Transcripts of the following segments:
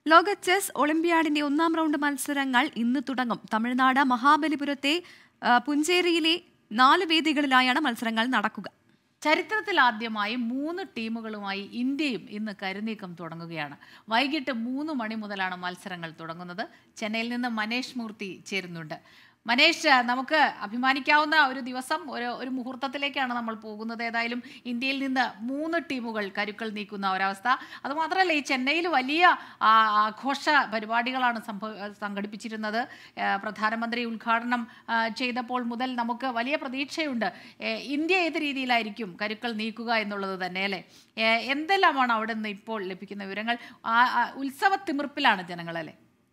ലോക ചെസ് ഒളിമ്പ്യാഡിന്റെ ഒന്നാം റൗണ്ട് മത്സരങ്ങൾ ഇന്ന് തുടങ്ങും തമിഴ്നാട് മഹാബലിപുരത്തെ ആ, പുഞ്ചേരിയിലെ നാല് വേദികളിലായാണ് മത്സരങ്ങൾ നടക്കുക ചരിത്രത്തിൽ ആദ്യമായി മൂന്ന് ടീമുകളുമായി ഇന്ത്യയും ഇന്ന് കരുനീക്കം തുടങ്ങുകയാണ് വൈകിട്ട് മൂന്ന് മണി മുതലാണ് മത്സരങ്ങൾ തുടങ്ങുന്നത് ചെന്നൈയിൽ നിന്ന് മനേഷ് മൂർത്തി ചേരുന്നുണ്ട് മനേഷ് നമുക്ക് അഭിമാനിക്കാവുന്ന ഒരു ദിവസം ഒരു ഒരു മുഹൂർത്തത്തിലേക്കാണ് നമ്മൾ പോകുന്നത് ഏതായാലും ഇന്ത്യയിൽ നിന്ന് മൂന്ന് ടീമുകൾ കരുക്കൾ നീക്കുന്ന ഒരവസ്ഥ അതുമാത്രമല്ല ഈ ചെന്നൈയിൽ വലിയ ആ, ആഘോഷ പരിപാടികളാണ് സംഭവ സംഘടിപ്പിച്ചിരുന്നത് ആ, പ്രധാനമന്ത്രി ഉദ്ഘാടനം ആ, ചെയ്തപ്പോൾ മുതൽ നമുക്ക് വലിയ പ്രതീക്ഷയുണ്ട് ഏ, ഇന്ത്യ ഏത് രീതിയിലായിരിക്കും കരുക്കൾ നീക്കുക എന്നുള്ളത് തന്നെ അല്ലേ ഏ, എന്തെല്ലാമാണ് അവിടെ നിന്ന് ഇപ്പോൾ ലഭിക്കുന്ന വിവരങ്ങൾ ആ, ആ, ഉത്സവ തിമിർപ്പിലാണ് ജനങ്ങളല്ലേ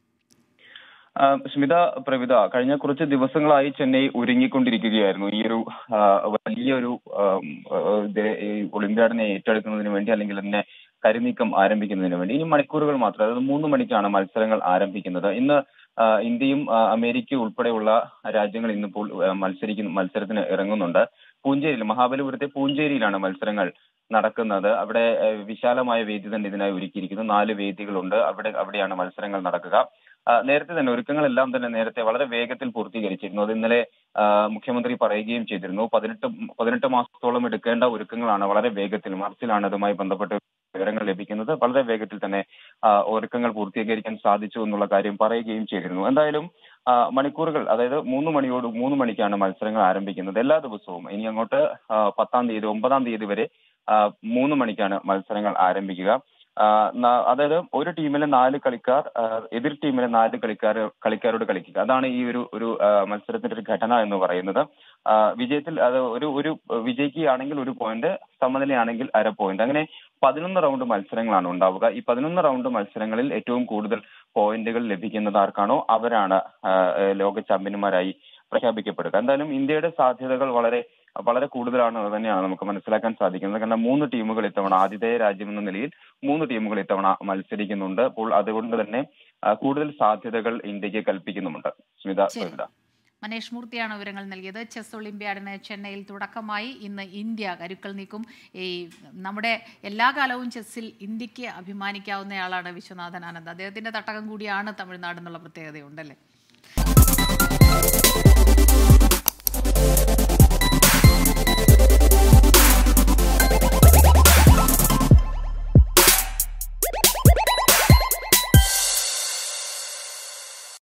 ആ, സ്മിത പ്രവിത കഴിഞ്ഞ കുറച്ച് ദിവസങ്ങളായി ചെന്നൈ ഒരുങ്ങിക്കൊണ്ടിരിക്കുകയായിരുന്നു ഈ ഒരു ആ, വലിയൊരു ആം, ആ, ഇത് ഈ ഒളിമ്പ്യാഡിനെ ഏറ്റെടുക്കുന്നതിന് വേണ്ടി അല്ലെങ്കിൽ അതിനെ കരുനീക്കം ആരംഭിക്കുന്നതിന് വേണ്ടി ഇനി മണിക്കൂറുകൾ മാത്രം അതായത് മൂന്ന് മണിക്കാണ് മത്സരങ്ങൾ ആരംഭിക്കുന്നത് ഇന്ന് ആ, ഇന്ത്യയും ആ, അമേരിക്കയും ഉൾപ്പെടെയുള്ള രാജ്യങ്ങൾ ഇന്നിപ്പോൾ ആ, മത്സരിക്കുന്ന മത്സരത്തിന് ഇറങ്ങുന്നുണ്ട് പൂഞ്ചേരിയിൽ മഹാബലിപുരത്തെ പൂഞ്ചേരിയിലാണ് മത്സരങ്ങൾ നടക്കുന്നത് അവിടെ ആ, വിശാലമായ വേദി തന്നെ ഇതിനായി ഒരുക്കിയിരിക്കുന്നു നാല് വേദികളുണ്ട് അവിടെ അവിടെയാണ് മത്സരങ്ങൾ നടക്കുക ആ, നേരത്തെ തന്നെ ഒരുക്കങ്ങളെല്ലാം തന്നെ നേരത്തെ വളരെ വേഗത്തിൽ പൂർത്തീകരിച്ചിരുന്നു അത് ഇന്നലെ ആ, മുഖ്യമന്ത്രി പറയുകയും ചെയ്തിരുന്നു പതിനെട്ട് പതിനെട്ട് മാസത്തോളം എടുക്കേണ്ട ഒരുക്കങ്ങളാണ് വളരെ വേഗത്തിൽ മാർച്ചിലാണ് അതുമായി ബന്ധപ്പെട്ട് വിവരങ്ങൾ ലഭിക്കുന്നത് വളരെ വേഗത്തിൽ തന്നെ ആ, ഒരുക്കങ്ങൾ പൂർത്തീകരിക്കാൻ സാധിച്ചു എന്നുള്ള കാര്യം പറയുകയും ചെയ്തിരുന്നു എന്തായാലും ആ, മണിക്കൂറുകൾ അതായത് മൂന്ന് മണിയോട് മൂന്ന് മണിക്കാണ് മത്സരങ്ങൾ ആരംഭിക്കുന്നത് എല്ലാ ദിവസവും ഇനി അങ്ങോട്ട് ആ, പത്താം തീയതി ഒമ്പതാം തീയതി വരെ ആ, മൂന്ന് മണിക്കാണ് മത്സരങ്ങൾ ആരംഭിക്കുക ആ, ന- അതായത് ഒരു ടീമിലെ നാല് കളിക്കാർ ആ, എതിർ ടീമിലെ നാല് കളിക്കാർ കളിക്കാരോട് കളിക്കുക അതാണ് ഈ ഒരു ഒരു ആ, മത്സരത്തിന്റെ ഒരു ഘടന എന്ന് പറയുന്നത് ആ, വിജയത്തിൽ അത് ഒരു ഒരു വിജയിക്കുകയാണെങ്കിൽ ഒരു പോയിന്റ് സമനിലയാണെങ്കിൽ അര പോയിന്റ് അങ്ങനെ പതിനൊന്ന് റൗണ്ട് മത്സരങ്ങളാണ് ഉണ്ടാവുക ഈ പതിനൊന്ന് റൗണ്ട് മത്സരങ്ങളിൽ ഏറ്റവും കൂടുതൽ പോയിന്റുകൾ ലഭിക്കുന്നത് ആർക്കാണോ അവരാണ് ആ, ലോക ചാമ്പ്യന്മാരായി പ്രഖ്യാപിക്കപ്പെടുക എന്തായാലും ഇന്ത്യയുടെ സാധ്യതകൾ വളരെ വളരെ കൂടുതലാണ് എന്ന് തന്നെയാണ് നമുക്ക് മനസ്സിലാക്കാൻ സാധിക്കുന്നത് കാരണം മൂന്ന് ടീമുകൾ ഇത്തവണ ആതിഥേയ രാജ്യം എന്ന നിലയിൽ മൂന്ന് ടീമുകൾ ഇത്തവണ മത്സരിക്കുന്നുണ്ട് അപ്പോൾ അതുകൊണ്ട് തന്നെ ആ, കൂടുതൽ സാധ്യതകൾ ഇന്ത്യക്ക് കൽപ്പിക്കുന്നുമുണ്ട് സ്മിത ശരി. സവിത മനേഷ് മൂർത്തിയാണ് വിവരങ്ങൾ നൽകിയത് ചെസ് ഒളിമ്പ്യാഡിന് ചെന്നൈയിൽ തുടക്കമായി ഇന്ന് ഇന്ത്യ കരുക്കൾ നീക്കും ഈ നമ്മുടെ എല്ലാ കാലവും ചെസ്സിൽ ഇന്ത്യക്ക് അഭിമാനിക്കാവുന്നയാളാണ് വിശ്വനാഥൻ ആനന്ദ് അദ്ദേഹത്തിന്റെ തട്ടകം കൂടിയാണ് തമിഴ്നാട് എന്നുള്ള പ്രത്യേകതയുണ്ടല്ലേ